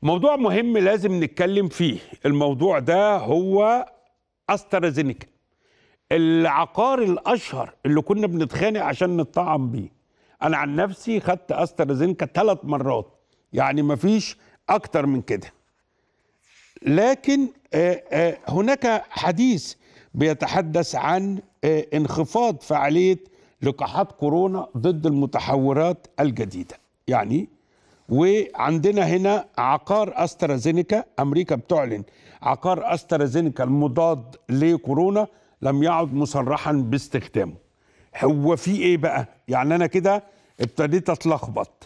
موضوع مهم لازم نتكلم فيه الموضوع ده هو استرازينيكا العقار الاشهر اللي كنا بنتخانق عشان نطعم بيه انا عن نفسي خدت استرازينيكا ثلاث مرات يعني مفيش اكتر من كده لكن آه، آه، هناك حديث بيتحدث عن آه، انخفاض فعاليه لقاحات كورونا ضد المتحورات الجديده يعني وعندنا هنا عقار استرازينيكا امريكا بتعلن عقار استرازينيكا المضاد لكورونا لم يعد مصرحا باستخدامه هو في ايه بقى يعني انا كده ابتديت اتلخبط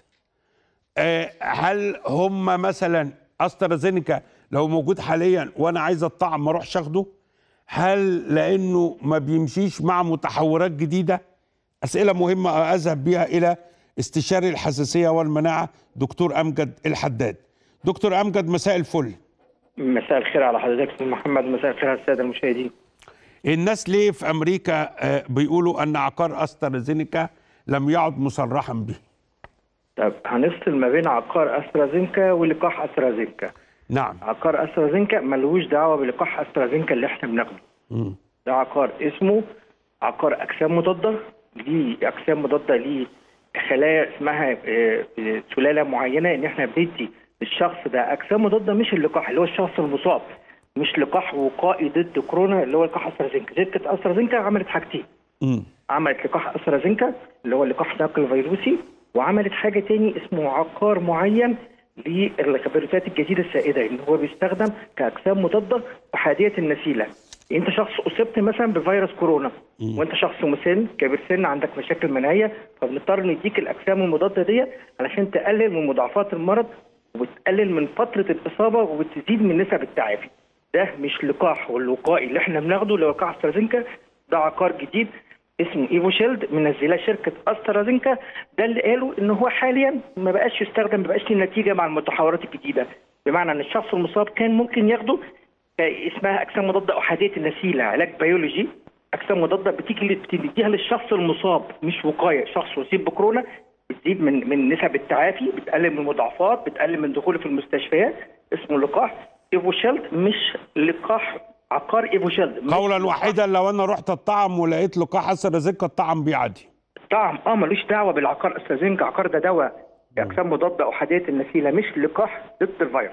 آه، هل هم مثلا استرازينيكا لو موجود حاليا وانا عايز الطعم ما اروحش اخده هل لانه ما بيمشيش مع متحورات جديده اسئله مهمه اذهب بيها الى استشاري الحساسيه والمناعه دكتور امجد الحداد دكتور امجد مساء الفل مساء الخير على حضرتك استاذ محمد مساء الخير على الساده المشاهدين الناس ليه في امريكا آه، بيقولوا ان عقار استرازينيكا لم يعد مصرحا به طب هنفصل ما بين عقار استرازينكا ولقاح استرازينكا نعم عقار استرازينكا ملوش دعوه بلقاح استرازينكا اللي احنا بناخده مم. ده عقار اسمه عقار اجسام مضاده ليه اجسام مضاده ليه خلايا اسمها آه، سلاله معينه ان احنا بندي للشخص ده اجسام مضاده مش اللقاح اللي هو الشخص المصاب مش لقاح وقائي ضد كورونا اللي هو لقاح استرازينكا شركه استرازينكا عملت حاجتين مم. عملت لقاح استرازينكا اللي هو اللقاح نقل فيروسي وعملت حاجه تاني اسمه عقار معين للفيروسات الجديده السائده اللي هو بيستخدم كاجسام مضاده وحاديه النسيله انت شخص اصبت مثلا بفيروس كورونا وانت شخص مسن كبير سن عندك مشاكل مناعيه فبنضطر نديك الاجسام المضاده دي علشان تقلل من مضاعفات المرض وبتقلل من فتره الاصابه وبتزيد من نسب التعافي ده مش لقاح والوقائي اللي احنا بناخده اللي هو لقاح استرازينكا ده عقار جديد اسمه ايفو شيلد منزلاه شركه استرازينكا ده اللي قالوا ان هو حاليا ما بقاش يستخدم ما بقاش ليه نتيجه مع المتحورات الجديده بمعنى ان الشخص المصاب كان ممكن ياخده اسمها اجسام مضاده احاديه النسيله علاج بيولوجي اجسام مضاده بتيجي بتديها للشخص المصاب مش وقايه شخص اصيب بكورونا بتزيد من من نسب التعافي بتقلل من المضاعفات بتقلل من دخوله في المستشفيات اسمه لقاح ايفو شيلد مش لقاح عقار ايفو شيلد مش قولا لقاح واحدا لو انا رحت الطعم ولقيت لقاح استرازينيكا الطعم بيه عادي طعم اه ملوش دعوه بالعقار استرازينكا عقار ده دواء اجسام مضاده احاديه النسيله مش لقاح ضد الفيروس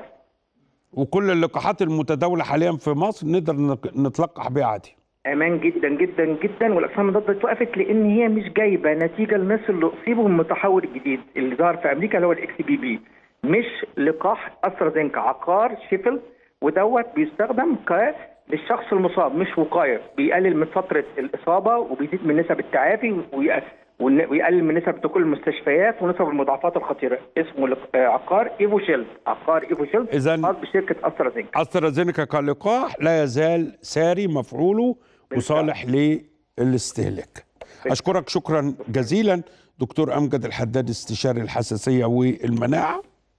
وكل اللقاحات المتداوله حاليا في مصر نقدر نق- نتلقح بيها عادي امان جدا جدا جدا والاجسام المضاده اتوقفت لان هي مش جايبه نتيجه للناس اللي اصيبوا من التحول الجديد اللي ظهر في امريكا اللي هو الاكس بي بي مش لقاح استرازينكا عقار شيفل ودوت بيستخدم ك للشخص المصاب مش وقايه بيقلل من فتره الاصابه وبيزيد من نسب التعافي وي- ون- ويقلل من نسب دخول المستشفيات ونسب المضاعفات الخطيره اسمه لق- آه، عقار ايفو شيلد عقار ايفو شيلد إذن- خاص بشركه استرازينكا استرازينيكا كلقاح لا يزال ساري مفعوله وصالح للاستهلاك اشكرك شكرا جزيلا دكتور امجد الحداد استشاري الحساسيه والمناعه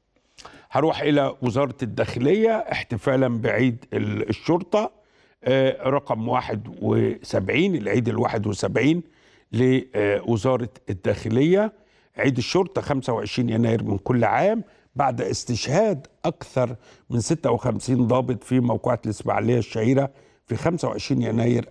هروح الى وزاره الداخليه احتفالا بعيد ال- الشرطه آه، رقم 71 العيد ال 71 لوزاره الداخليه عيد الشرطه 25 يناير من كل عام بعد استشهاد اكثر من 56 ضابط في موقعة الاسماعيليه الشهيره في 25 يناير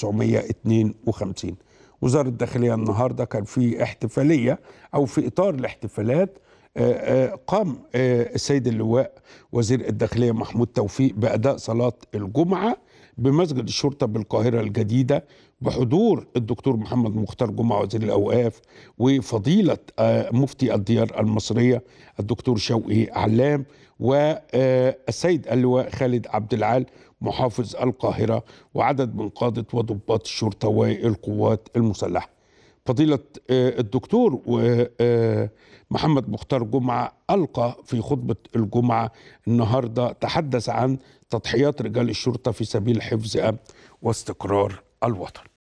1952 وزاره الداخليه النهارده كان في احتفاليه او في اطار الاحتفالات آه، آه، قام آه، السيد اللواء وزير الداخليه محمود توفيق باداء صلاه الجمعه بمسجد الشرطه بالقاهره الجديده بحضور الدكتور محمد مختار جمعه وزير الاوقاف وفضيله آه، مفتي الديار المصريه الدكتور شوقي علام والسيد اللواء خالد عبد العال محافظ القاهره وعدد من قاده وضباط الشرطه والقوات المسلحه. فضيلة آه، الدكتور ومحمد مختار جمعة ألقى في خطبة الجمعة النهاردة تحدث عن تضحيات رجال الشرطة في سبيل حفظ أمن واستقرار الوطن